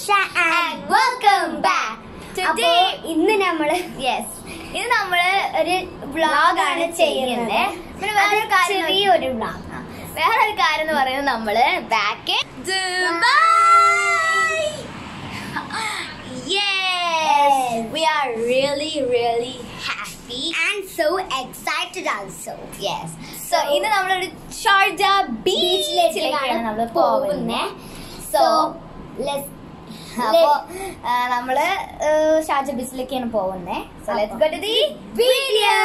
Ayisha and welcome back. അപ്പോ ഇന്ന് നമ്മള് യെസ് ഇത് നമ്മള് ഒരു വ്ളോഗ് vlog ആണ് ആണ് ചെയ്യുന്നത് ചെയ്യുന്നത്. പിന്നെ വേറൊരു കാര്യം എന്ന് ചെറിയൊരു vlog. ആ, വേറൊരു കാര്യം എന്ന് പറയുന്നത് നമ്മള് back Yes. we are really really happy and so excited also. yes so ഇന്ന് നമ്മളൊരു ഷാർജ ബീച്ചിലേക്കാണ് നമ്മൾ പോകുന്നത് So let's അപ്പോ ആ, നമ്മള് ഏഹ്, ഷാർജ ബീച്ചിലേക്കാണ് പോകുന്നത് so let's go to the video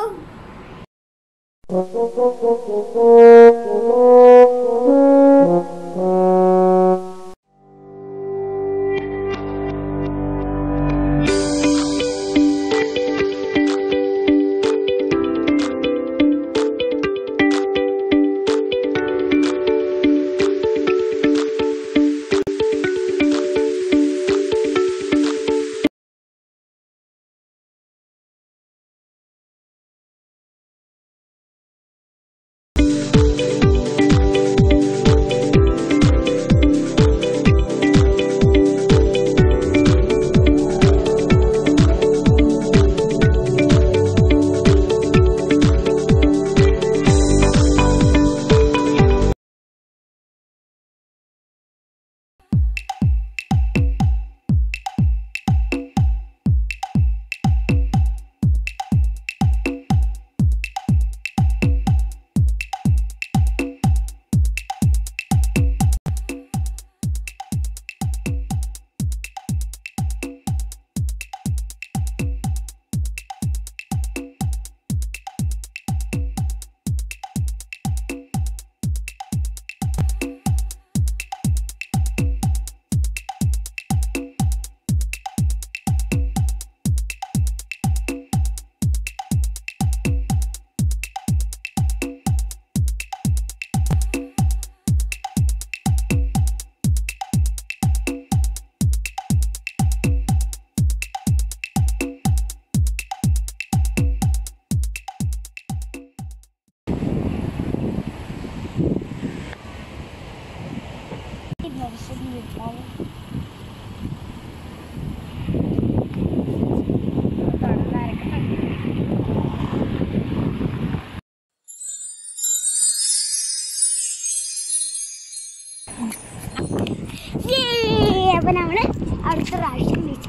അപ്പൊ നമ്മള് അടുത്ത പ്രാവശ്യം ബീച്ച്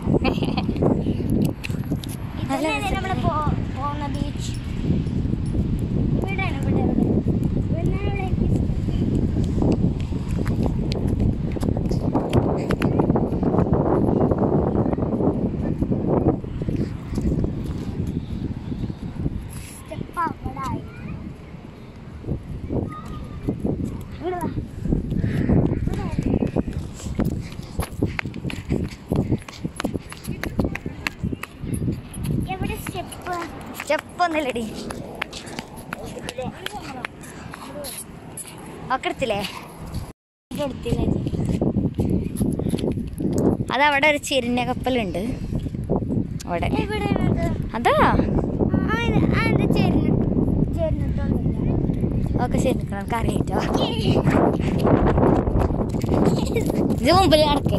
ഇതല്ലേ നമ്മള് പോ- പോകുന്ന ബീച്ച് ഇവിടെയാണ് ഇവിടെ ഇവിടെ ഇവിടുന്നാണ് ഇവിടെ എനിക്ക് ഇഷ്ടം. സ്റ്റെപ്പ് അവിടെ ആയി ഇവിടെ വാ. ഇവിടെ വാ. എവിടെ സ്റ്റെപ്പ് സ്റ്റെപ്പ് ഒന്നുമില്ലടി ഒക്കെ എടുത്തില്ലേ അതവിടെ ഒരു ചിരിഞ്ഞ കപ്പലുണ്ട് അവിടെ എവിടെയാണത് അതാ ആ ഇത് ആ ഇത് ചേരുന്നു ചേരുന്നിട്ടൊന്നുമില്ല ഒക്കെ ശരി നിൽക്കണം നമുക്ക് അറിയിട്ടോ ഇത് മുമ്പിൽ നടക്കേ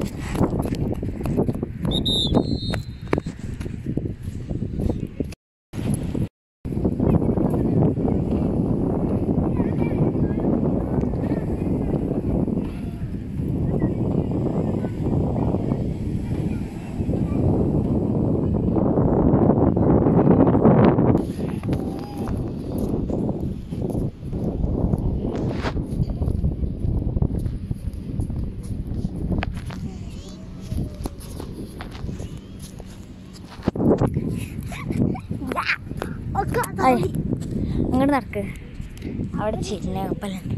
അങ്ങോട്ട് നടക്ക് അവിടെ ചിരിഞ്ഞ കപ്പലുണ്ട്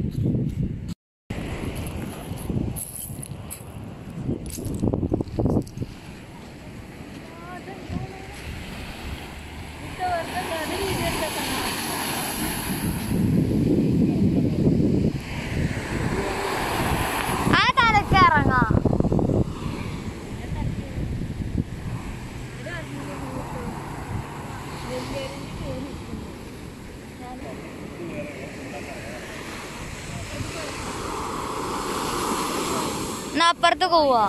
ആ തലക്ക് ഇറങ്ങാം അപ്പുറത്ത് പോവാ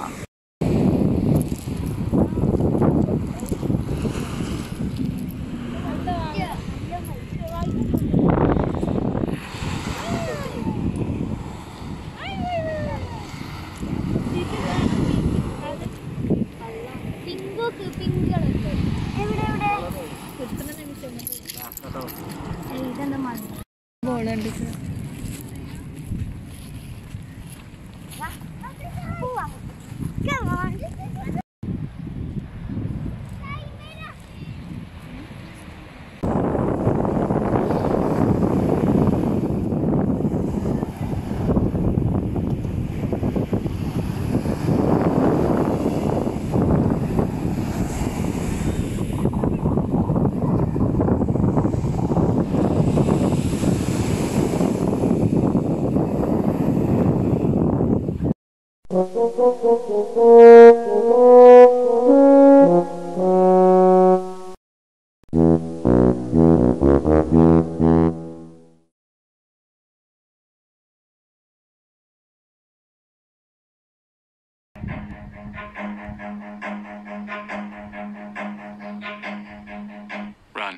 Run.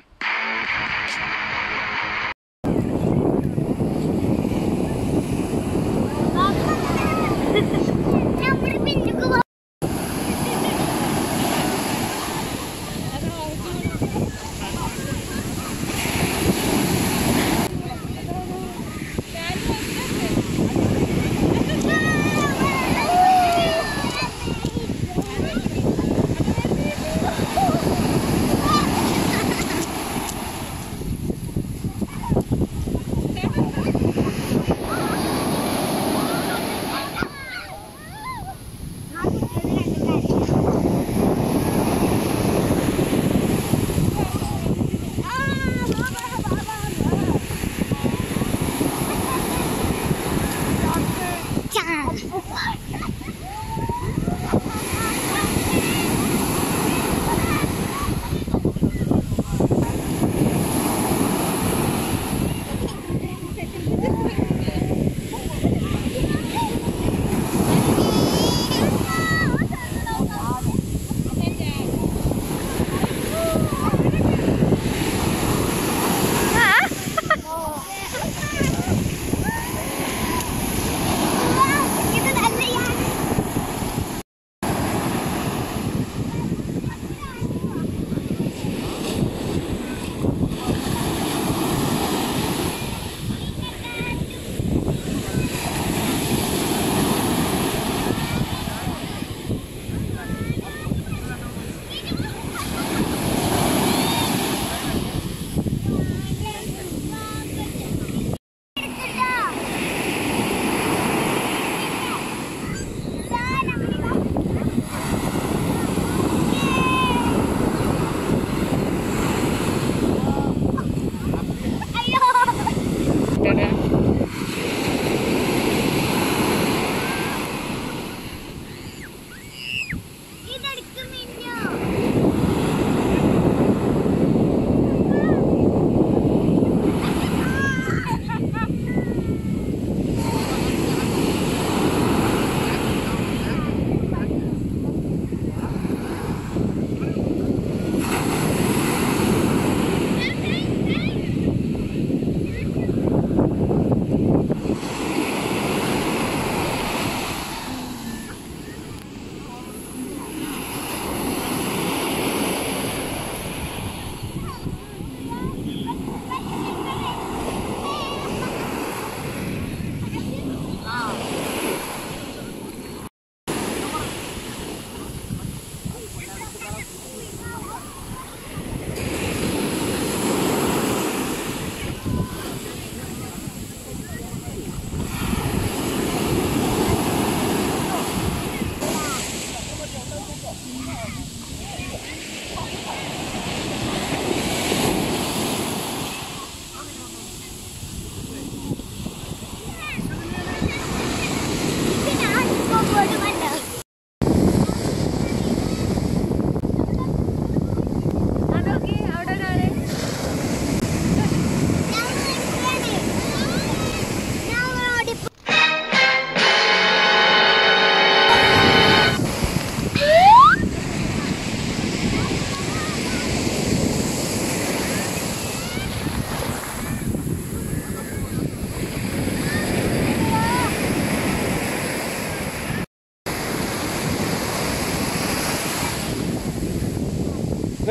ആ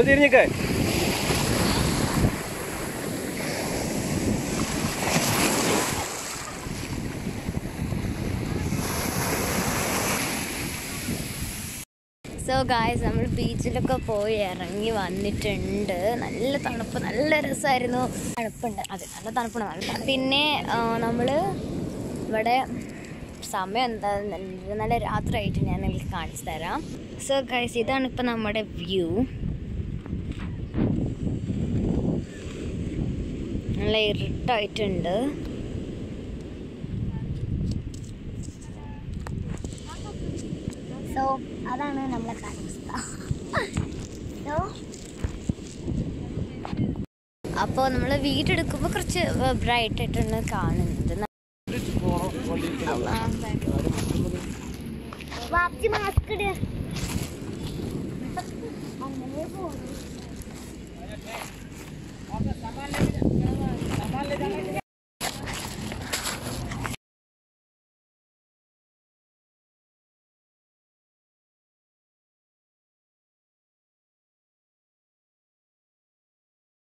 ഒന്ന് തിരിഞ്ഞിക്ക് സോ ഗായ്സ് നമ്മൾ ബീച്ചിലൊക്കെ പോയി ഇറങ്ങി വന്നിട്ടുണ്ട് നല്ല തണുപ്പ് നല്ല രസമായിരുന്നു തണുപ്പുണ്ട് അതെ നല്ല തണുപ്പാണ് നല്ല തണുപ്പ്. പിന്നെ നമ്മൾ ഇവിടെ സമയം എന്താ നല്ല- നല്ല രാത്രി ആയിട്ട് ഞാൻ നിങ്ങൾക്ക് കാണിച്ചു തരാം സോ ഗൈസ് ഇതാണ് ഇപ്പം നമ്മുടെ വ്യൂ നല്ല ഇരുട്ടായിട്ടുണ്ട് സോ അതാണ് നമ്മളെ കാലാവസ്ഥ സോ അപ്പോൾ നമ്മൾ വീടെടുക്കുമ്പോൾ കുറച്ച് ബ്രൈറ്റ് ആയിട്ടാണ് കാണുന്നത് വാപ്പി മാസ്ക് ഇടുക